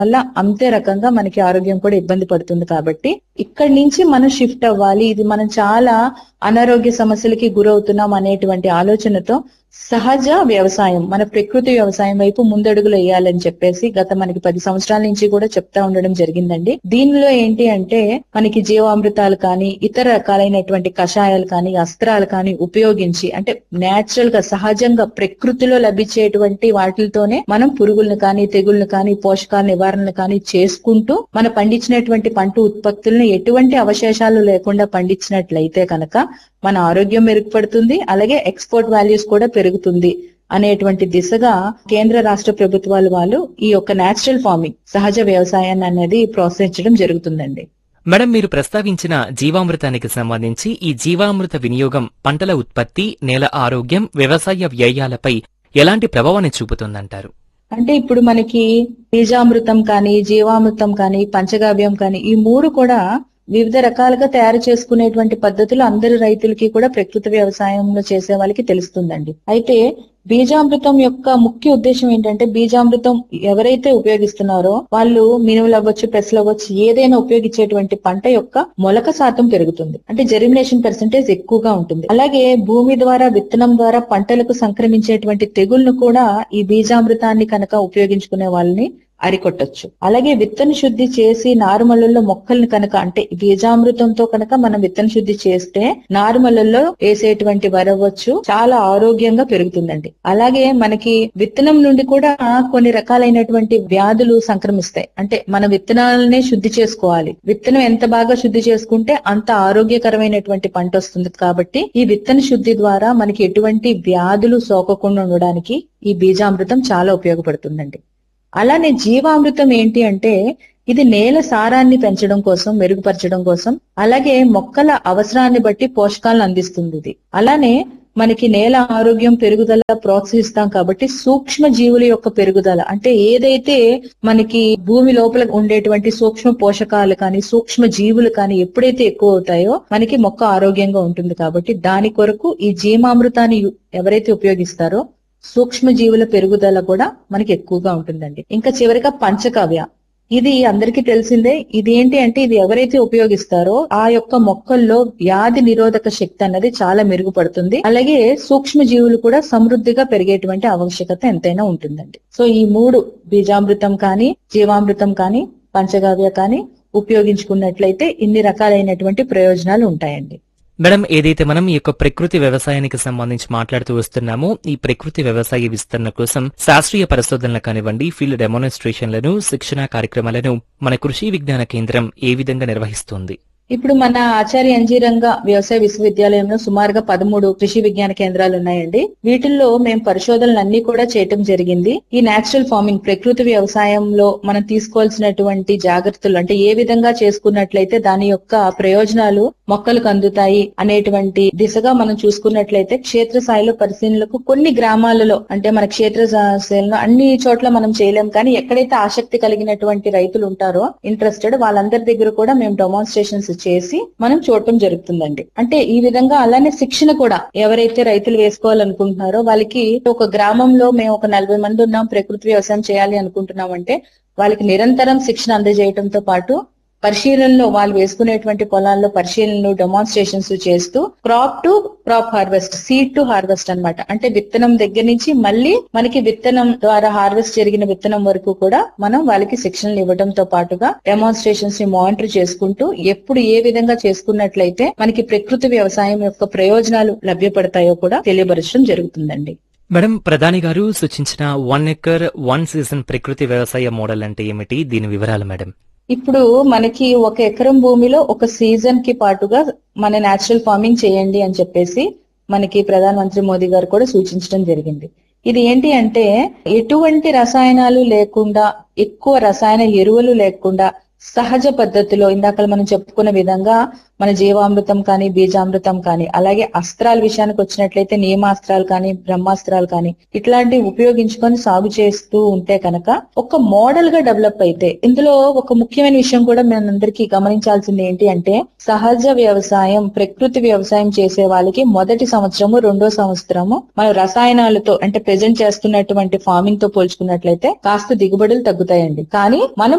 వల్ల అంతే రకంగా మనకి ఆరోగ్యం కూడా ఇబ్బంది పడుతుంది కాబట్టి ఇక్కడి నుంచి మనం షిఫ్ట్ అవ్వాలి ఇది మనం చాలా అనారోగ్య సమస్యలకి గురవుతున్నాం అనేటువంటి ఆలోచనతో సహజ వ్యవసాయం మన ప్రకృతి వ్యవసాయం వైపు ముందడుగులు వేయాలని చెప్పేసి గత మనకి పది సంవత్సరాల నుంచి కూడా చెప్తా ఉండడం జరిగిందండి దీనిలో ఏంటి అంటే మనకి జీవామృతాలు కానీ ఇతర రకాలైనటువంటి కషాయాలు కానీ అస్త్రాలు కానీ ఉపయోగించి అంటే నేచురల్ గా సహజంగా ప్రకృతిలో లభించేటువంటి వాటితోనే మనం పురుగులను కానీ తెగుళ్లను కానీ పోషకాల నివారణలు కానీ చేసుకుంటూ మన పండించినటువంటి పంట ఉత్పత్తులను ఎటువంటి అవశేషాలు లేకుండా పండించినట్లయితే కనుక మన ఆరోగ్యం మెరుగుపడుతుంది అలాగే ఎక్స్పోర్ట్ వాల్యూస్ కూడా పెరుగుతుంది అనేటువంటి దిశగా కేంద్ర రాష్ట్ర ప్రభుత్వాలు వాళ్ళు ఈ యొక్క నేచురల్ ఫార్మింగ్ సహజ వ్యవసాయాన్ని అనేది ప్రోత్సహించడం జరుగుతుందండి మేడం మీరు ప్రస్తావించిన జీవామృతానికి సంబంధించి ఈ జీవామృత వినియోగం పంటల ఉత్పత్తి నేల ఆరోగ్యం వ్యవసాయ వ్యయాలపై ఎలాంటి ప్రభావాన్ని చూపుతుందంటారు అంటే ఇప్పుడు మనకి బీజామృతం కానీ జీవామృతం కానీ పంచగావ్యం కానీ ఈ మూడు కూడా వివిధ రకాలుగా తయారు చేసుకునేటువంటి పద్ధతులు అందరి రైతులకి కూడా ప్రకృతి వ్యవసాయంలో చేసే వాళ్ళకి తెలుస్తుందండి అయితే బీజామృతం యొక్క ముఖ్య ఉద్దేశం ఏంటంటే బీజామృతం ఎవరైతే ఉపయోగిస్తున్నారో వాళ్ళు మినుములు అవ్వచ్చు పెసలు అవ్వచ్చు ఏదైనా ఉపయోగించేటువంటి పంట యొక్క మొలక శాతం పెరుగుతుంది అంటే జెర్మినేషన్ పర్సెంటేజ్ ఎక్కువగా ఉంటుంది అలాగే భూమి ద్వారా విత్తనం ద్వారా పంటలకు సంక్రమించేటువంటి తెగుళ్లను కూడా ఈ బీజామృతాన్ని కనుక ఉపయోగించుకునే వాళ్ళని అరికొట్టొచ్చు అలాగే విత్తన శుద్ధి చేసి నారుమళ్ళల్లో మొక్కల్ని కనుక అంటే బీజామృతంతో కనుక మనం విత్తన శుద్ధి చేస్తే నారుమళ్ళల్లో వేసేటువంటి వరవచ్చు చాలా ఆరోగ్యంగా పెరుగుతుందండి అలాగే మనకి విత్తనం నుండి కూడా కొన్ని రకాలైనటువంటి వ్యాధులు సంక్రమిస్తాయి అంటే మన విత్తనాలనే శుద్ధి చేసుకోవాలి విత్తనం ఎంత బాగా శుద్ధి చేసుకుంటే అంత ఆరోగ్యకరమైనటువంటి పంట వస్తుంది కాబట్టి ఈ విత్తన శుద్ధి ద్వారా మనకి ఎటువంటి వ్యాధులు సోకకుండా ఉండడానికి ఈ బీజామృతం చాలా ఉపయోగపడుతుందండి అలానే జీవామృతం ఏంటి అంటే ఇది నేల సారాన్ని పెంచడం కోసం మెరుగుపరచడం కోసం అలాగే మొక్కల అవసరాన్ని బట్టి పోషకాలను అందిస్తుంది ఇది అలానే మనకి నేల ఆరోగ్యం పెరుగుదల ప్రోత్సహిస్తాం కాబట్టి సూక్ష్మ జీవుల యొక్క పెరుగుదల అంటే ఏదైతే మనకి భూమి లోపల ఉండేటువంటి సూక్ష్మ పోషకాలు కానీ సూక్ష్మ జీవులు కానీ ఎప్పుడైతే ఎక్కువ అవుతాయో మనకి మొక్క ఆరోగ్యంగా ఉంటుంది కాబట్టి దాని కొరకు ఈ జీవామృతాన్ని యు- ఎవరైతే ఉపయోగిస్తారో సూక్ష్మ జీవుల పెరుగుదల కూడా మనకి ఎక్కువగా ఉంటుందండి ఇంకా చివరిగా పంచకావ్య ఇది అందరికీ తెలిసిందే ఇది ఏంటి అంటే ఇది ఎవరైతే ఉపయోగిస్తారో ఆ యొక్క మొక్కల్లో వ్యాధి నిరోధక శక్తి అన్నది చాలా మెరుగుపడుతుంది అలాగే సూక్ష్మ జీవులు కూడా సమృద్ధిగా పెరిగేటువంటి ఆవశ్యకత ఎంతైనా ఉంటుందండి సో ఈ మూడు బీజామృతం కానీ జీవామృతం కానీ పంచగావ్య కానీ ఉపయోగించుకున్నట్లయితే ఇన్ని రకాలైనటువంటి ప్రయోజనాలు ఉంటాయండి మేడం ఏదైతే మనం ఈ యొక్క ప్రకృతి వ్యవసాయానికి సంబంధించి మాట్లాడుతూ వస్తున్నామో ఈ ప్రకృతి వ్యవసాయ విస్తరణ కోసం శాస్త్రీయ పరిశోధనలు కానివ్వండి ఫీల్డ్ డెమోన్స్ట్రేషన్లను శిక్షణా కార్యక్రమాలను మన కృషి విజ్ఞాన కేంద్రం ఏ విధంగా నిర్వహిస్తుంది ఇప్పుడు మన ఆచార్య అంజీరంగ వ్యవసాయ విశ్వవిద్యాలయంలో సుమారుగా పదమూడు కృషి విజ్ఞాన కేంద్రాలు ఉన్నాయండి వీటిల్లో మేము పరిశోధనలు అన్ని కూడా చేయటం జరిగింది ఈ నేచురల్ ఫార్మింగ్ ప్రకృతి వ్యవసాయంలో మనం తీసుకోవాల్సినటువంటి జాగ్రత్తలు అంటే ఏ విధంగా చేసుకున్నట్లయితే దాని యొక్క ప్రయోజనాలు మొక్కలకు అందుతాయి అనేటువంటి దిశగా మనం చూసుకున్నట్లయితే క్షేత్రస్థాయిలో పరిశీలనలకు కొన్ని గ్రామాలలో అంటే మన క్షేత్ర స్థాయిలో అన్ని చోట్ల మనం చేయలేం కానీ ఎక్కడైతే ఆసక్తి కలిగినటువంటి రైతులు ఉంటారో ఇంట్రెస్టెడ్ వాళ్ళందరి దగ్గర కూడా మేము డెమాన్స్ట్రేషన్స్ చేసి మనం చూడటం జరుగుతుందండి అంటే ఈ విధంగా అలానే శిక్షణ కూడా ఎవరైతే రైతులు వేసుకోవాలనుకుంటున్నారో వాళ్ళకి ఒక గ్రామంలో మేము ఒక నలభై మంది ఉన్నాం ప్రకృతి వ్యవసాయం చేయాలి అనుకుంటున్నాం అంటే వాళ్ళకి నిరంతరం శిక్షణ అందజేయడంతో పాటు పరిశీలనలో వాళ్ళు వేసుకునేటువంటి పొలాల్లో పరిశీలనలు డెమాన్స్ట్రేషన్స్ చేస్తూ crop to crop harvest seed to harvest అన్నమాట అంటే విత్తనం దగ్గర నుంచి మళ్ళీ మనకి విత్తనం ద్వారా హార్వెస్ట్ జరిగిన విత్తనం వరకు కూడా మనం వాళ్ళకి శిక్షణలు ఇవ్వడంతో పాటుగా డెమాన్స్ట్రేషన్స్ ని మానిటర్ చేసుకుంటూ ఎప్పుడు ఏ విధంగా చేసుకున్నట్లయితే మనకి ప్రకృతి వ్యవసాయం యొక్క ప్రయోజనాలు లభ్యపడతాయో కూడా తెలియపరచడం జరుగుతుందండి మేడం ప్రధాని గారు సూచించిన వన్ ఎకర్ వన్ సీజన్ ప్రకృతి వ్యవసాయ మోడల్ అంటే ఏమిటి దీని వివరాలు మేడం ఇప్పుడు మనకి ఒక ఎకరం భూమిలో ఒక సీజన్ కి పాటుగా మన నేచురల్ ఫార్మింగ్ చేయండి అని చెప్పేసి మనకి ప్రధానమంత్రి మోదీ గారు కూడా సూచించడం జరిగింది ఇది ఏంటి అంటే ఎటువంటి రసాయనాలు లేకుండా ఎక్కువ రసాయన ఎరువులు లేకుండా సహజ పద్ధతిలో ఇందాక మనం చెప్పుకున్న విధంగా మన జీవామృతం కానీ బీజామృతం కానీ అలాగే అస్త్రాల విషయానికి వచ్చినట్లయితే నియమాస్త్రాలు కానీ బ్రహ్మాస్త్రాలు కానీ ఇట్లాంటివి ఉపయోగించుకొని సాగు చేస్తూ ఉంటే కనుక ఒక మోడల్ గా డెవలప్ అయితే ఇందులో ఒక ముఖ్యమైన విషయం కూడా మనందరికీ గమనించాల్సింది ఏంటి అంటే సహజ వ్యవసాయం ప్రకృతి వ్యవసాయం చేసే వాళ్ళకి మొదటి సంవత్సరము రెండో సంవత్సరము మనం రసాయనాలతో అంటే ప్రెజెంట్ చేస్తున్నటువంటి ఫార్మింగ్ తో పోల్చుకున్నట్లయితే కాస్త దిగుబడులు తగ్గుతాయండి కానీ మనం